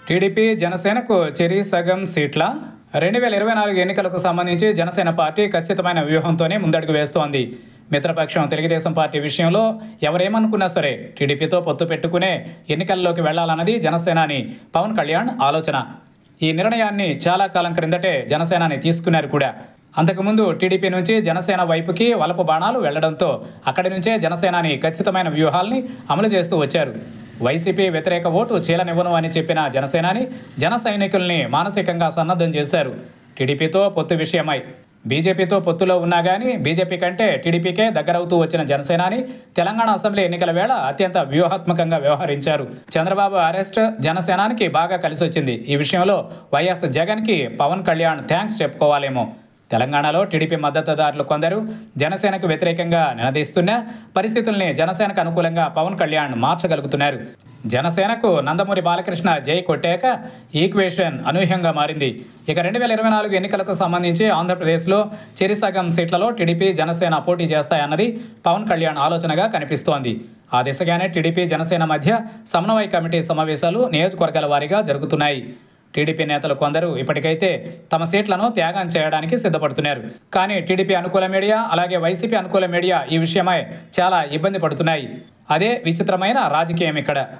TDP జనసేనకు చెరి సగం సీట్ల రెండు వేల ఇరవై నాలుగు ఎన్నికలకు సంబంధించి జనసేన పార్టీ ఖచ్చితమైన వ్యూహంతోనే ముందడుగు వేస్తోంది మిత్రపక్షం తెలుగుదేశం పార్టీ విషయంలో ఎవరేమనుకున్నా సరే టీడీపీతో పొత్తు పెట్టుకునే ఎన్నికల్లోకి వెళ్లాలన్నది జనసేనాని పవన్ కళ్యాణ్ ఆలోచన ఈ నిర్ణయాన్ని చాలా కాలం క్రిందటే జనసేనాని తీసుకున్నారు కూడా అంతకుముందు టీడీపీ నుంచి జనసేన వైపుకి వలపు బాణాలు వెళ్లడంతో అక్కడి నుంచే జనసేనాని ఖచ్చితమైన వ్యూహాల్ని అమలు చేస్తూ వచ్చారు వైసీపీ వ్యతిరేక ఓటు చీలనివ్వను అని చెప్పిన జనసేనాని జన సైనికుల్ని మానసికంగా సన్నద్ధం చేశారు టీడీపీతో పొత్తు విషయమై బీజేపీతో పొత్తులో ఉన్నా కానీ బీజేపీ కంటే టీడీపీకే దగ్గరవుతూ వచ్చిన జనసేనాని తెలంగాణ అసెంబ్లీ ఎన్నికల వేళ అత్యంత వ్యూహాత్మకంగా వ్యవహరించారు చంద్రబాబు అరెస్ట్ జనసేనానికి బాగా కలిసొచ్చింది ఈ విషయంలో వైఎస్ జగన్కి పవన్ కళ్యాణ్ థ్యాంక్స్ చెప్పుకోవాలేమో తెలంగాణలో టీడీపీ మద్దతుదారులు కొందరు జనసేనకు వ్యతిరేకంగా నినదీస్తున్న పరిస్థితుల్ని జనసేనకు అనుకూలంగా పవన్ కళ్యాణ్ మార్చగలుగుతున్నారు జనసేనకు నందమూరి బాలకృష్ణ జై కొట్టాక ఈక్వేషన్ అనూహ్యంగా మారింది ఇక రెండు వేల ఇరవై నాలుగు ఎన్నికలకు సంబంధించి ఆంధ్రప్రదేశ్లో చెరిసగం సీట్లలో టీడీపీ జనసేన పోటీ చేస్తాయన్నది పవన్ కళ్యాణ్ ఆలోచనగా కనిపిస్తోంది ఆ దిశగానే టీడీపీ జనసేన మధ్య సమన్వయ కమిటీ సమావేశాలు నియోజకవర్గాల వారీగా జరుగుతున్నాయి టీడీపీ నేతలు కొందరు ఇప్పటికైతే తమ సీట్లను త్యాగం చేయడానికి సిద్ధపడుతున్నారు కానీ టీడీపీ అనుకూల మీడియా అలాగే వైసీపీ అనుకూల మీడియా ఈ విషయమై చాలా ఇబ్బంది పడుతున్నాయి అదే విచిత్రమైన రాజకీయం ఇక్కడ